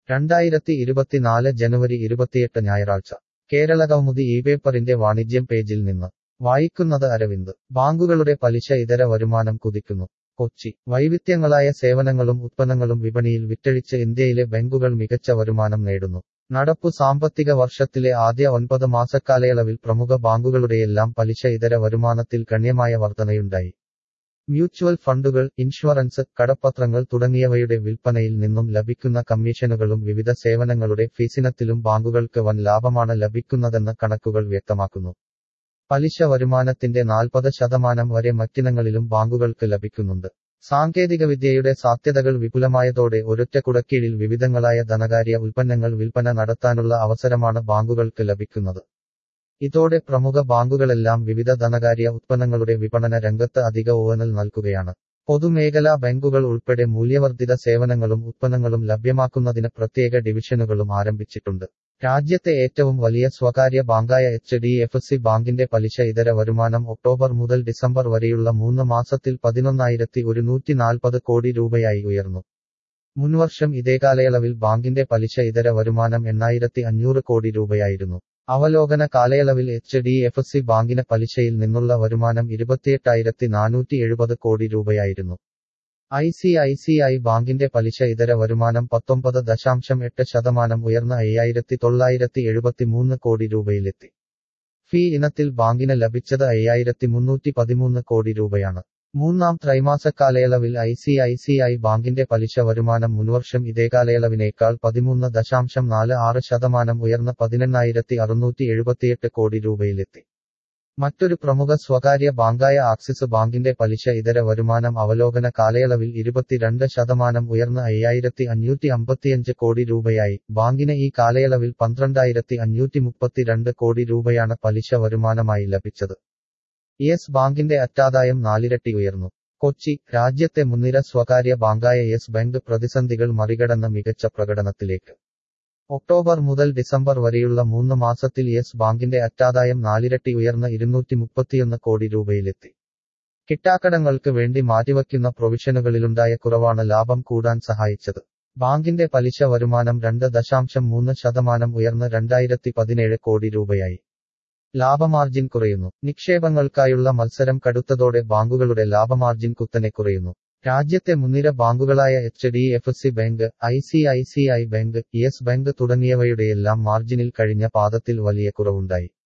രണ്ടായിരത്തി ഇരുപത്തിനാല് ജനുവരി ഇരുപത്തിയെട്ട് ഞായറാഴ്ച കേരള കൗമുദി ഈ പേപ്പറിന്റെ വാണിജ്യം പേജിൽ നിന്ന് വായിക്കുന്നത് അരവിന്ദ് ബാങ്കുകളുടെ പലിശ ഇതര വരുമാനം കുതിക്കുന്നു കൊച്ചി വൈവിധ്യങ്ങളായ സേവനങ്ങളും ഉത്പന്നങ്ങളും വിപണിയിൽ വിറ്റഴിച്ച് ഇന്ത്യയിലെ ബാങ്കുകൾ മികച്ച വരുമാനം നേടുന്നു നടപ്പു സാമ്പത്തിക വർഷത്തിലെ ആദ്യ ഒൻപത് മാസക്കാലയളവിൽ പ്രമുഖ ബാങ്കുകളുടെയെല്ലാം പലിശ ഇതര വരുമാനത്തിൽ ഗണ്യമായ വർധനയുണ്ടായി മ്യൂച്വൽ ഫണ്ടുകൾ ഇൻഷുറൻസ് കടപ്പത്രങ്ങൾ തുടങ്ങിയവയുടെ വിൽപ്പനയിൽ നിന്നും ലഭിക്കുന്ന കമ്മീഷനുകളും വിവിധ സേവനങ്ങളുടെ ഫീസിനത്തിലും ബാങ്കുകൾക്ക് വൻ ലാഭമാണ് ലഭിക്കുന്നതെന്ന് കണക്കുകൾ വ്യക്തമാക്കുന്നു പലിശ വരുമാനത്തിന്റെ നാൽപ്പത് ശതമാനം വരെ മറ്റിനങ്ങളിലും ബാങ്കുകൾക്ക് ലഭിക്കുന്നുണ്ട് സാങ്കേതികവിദ്യയുടെ സാധ്യതകൾ വിപുലമായതോടെ ഒരൊറ്റ കുടക്കീഴിൽ വിവിധങ്ങളായ ധനകാര്യ ഉൽപ്പന്നങ്ങൾ വിൽപ്പന നടത്താനുള്ള അവസരമാണ് ബാങ്കുകൾക്ക് ലഭിക്കുന്നത് ഇതോടെ പ്രമുഖ ബാങ്കുകളെല്ലാം വിവിധ ധനകാര്യ ഉത്പന്നങ്ങളുടെ വിപണന രംഗത്ത് അധിക ഊന്നൽ നൽകുകയാണ് പൊതുമേഖലാ ബാങ്കുകൾ ഉൾപ്പെടെ മൂല്യവർദ്ധിത സേവനങ്ങളും ഉത്പന്നങ്ങളും ലഭ്യമാക്കുന്നതിന് പ്രത്യേക ഡിവിഷനുകളും ആരംഭിച്ചിട്ടുണ്ട് രാജ്യത്തെ ഏറ്റവും വലിയ സ്വകാര്യ ബാങ്കായ എച്ച് ഡി എഫ് സി ബാങ്കിന്റെ പലിശ ഇതര വരുമാനം ഒക്ടോബർ മുതൽ ഡിസംബർ വരെയുള്ള മൂന്ന് മാസത്തിൽ പതിനൊന്നായിരത്തി ഒരുന്നൂറ്റി നാൽപ്പത് കോടി രൂപയായി ഉയർന്നു മുൻവർഷം ഇതേ കാലയളവിൽ ബാങ്കിന്റെ പലിശ ഇതര വരുമാനം എണ്ണായിരത്തി അഞ്ഞൂറ് കോടി രൂപയായിരുന്നു അവലോകന കാലയളവിൽ എച്ച് ഡി എഫ് സി ബാങ്കിന് പലിശയിൽ നിന്നുള്ള വരുമാനം ഇരുപത്തിയെട്ടായിരത്തി നാനൂറ്റി എഴുപത് കോടി രൂപയായിരുന്നു I C I C I ബാങ്കിന്റെ പലിശ ഇതര വരുമാനം പത്തൊമ്പത് ദശാംശം എട്ട് ശതമാനം ഉയർന്ന അയ്യായിരത്തി തൊള്ളായിരത്തി എഴുപത്തിമൂന്ന് കോടി രൂപയിലെത്തി ഫീ ഇനത്തിൽ ബാങ്കിന് ലഭിച്ചത് അയ്യായിരത്തി മുന്നൂറ്റി പതിമൂന്ന് കോടി രൂപയാണ് മൂന്നാം ത്രൈമാസക്കാലയളവിൽ I C I C I ബാങ്കിന്റെ പലിശ വരുമാനം മുൻവർഷം ഇതേ കാലയളവിനേക്കാൾ പതിമൂന്ന് ദശാംശം നാല് ആറ് ശതമാനം ഉയർന്ന പതിനെണ്ണായിരത്തി അറുന്നൂറ്റി എഴുപത്തിയെട്ട് കോടി രൂപയിലെത്തി മറ്റൊരു പ്രമുഖ സ്വകാര്യ ബാങ്കായ ആക്സിസ് ബാങ്കിന്റെ പലിശ ഇതര വരുമാനം അവലോകന കാലയളവിൽ ഇരുപത്തിരണ്ട് ശതമാനം ഉയർന്ന അയ്യായിരത്തി അഞ്ഞൂറ്റി അമ്പത്തിയഞ്ച് കോടി രൂപയായി ബാങ്കിന് ഈ കാലയളവിൽ പന്ത്രണ്ടായിരത്തി അഞ്ഞൂറ്റി മുപ്പത്തിരണ്ട് കോടി രൂപയാണ് പലിശ വരുമാനമായി ലഭിച്ചത് യെസ് ബാങ്കിന്റെ അറ്റാദായം നാലിരട്ടി ഉയർന്നു കൊച്ചി രാജ്യത്തെ മുൻനിര സ്വകാര്യ ബാങ്കായ യെസ് ബാങ്ക് പ്രതിസന്ധികൾ മറികടന്ന മികച്ച പ്രകടനത്തിലേക്ക് ഒക്ടോബർ മുതൽ ഡിസംബർ വരെയുള്ള മൂന്ന് മാസത്തിൽ യെസ് ബാങ്കിന്റെ അറ്റാദായം നാലിരട്ടി ഉയർന്ന ഇരുന്നൂറ്റി മുപ്പത്തിയൊന്ന് കോടി രൂപയിലെത്തി കിട്ടാക്കടങ്ങൾക്ക് വേണ്ടി മാറ്റിവയ്ക്കുന്ന പ്രൊവിഷനുകളിലുണ്ടായ കുറവാണ് ലാഭം കൂടാൻ സഹായിച്ചത് ബാങ്കിന്റെ പലിശ വരുമാനം രണ്ട് ദശാംശം മൂന്ന് ശതമാനം ഉയർന്ന് രണ്ടായിരത്തി പതിനേഴ് കോടി രൂപയായി ലാഭമാർജിൻ കുറയുന്നു നിക്ഷേപങ്ങൾക്കായുള്ള മത്സരം കടുത്തതോടെ ബാങ്കുകളുടെ ലാഭമാർജിൻ കുത്തനെ കുറയുന്നു രാജ്യത്തെ മുൻനിര ബാങ്കുകളായ H D F C bank I C I C I bank Yes Bank തുടങ്ങിയവയുടെയെല്ലാം മാർജിനിൽ കഴിഞ്ഞ പാദത്തിൽ വലിയ കുറവുണ്ടായി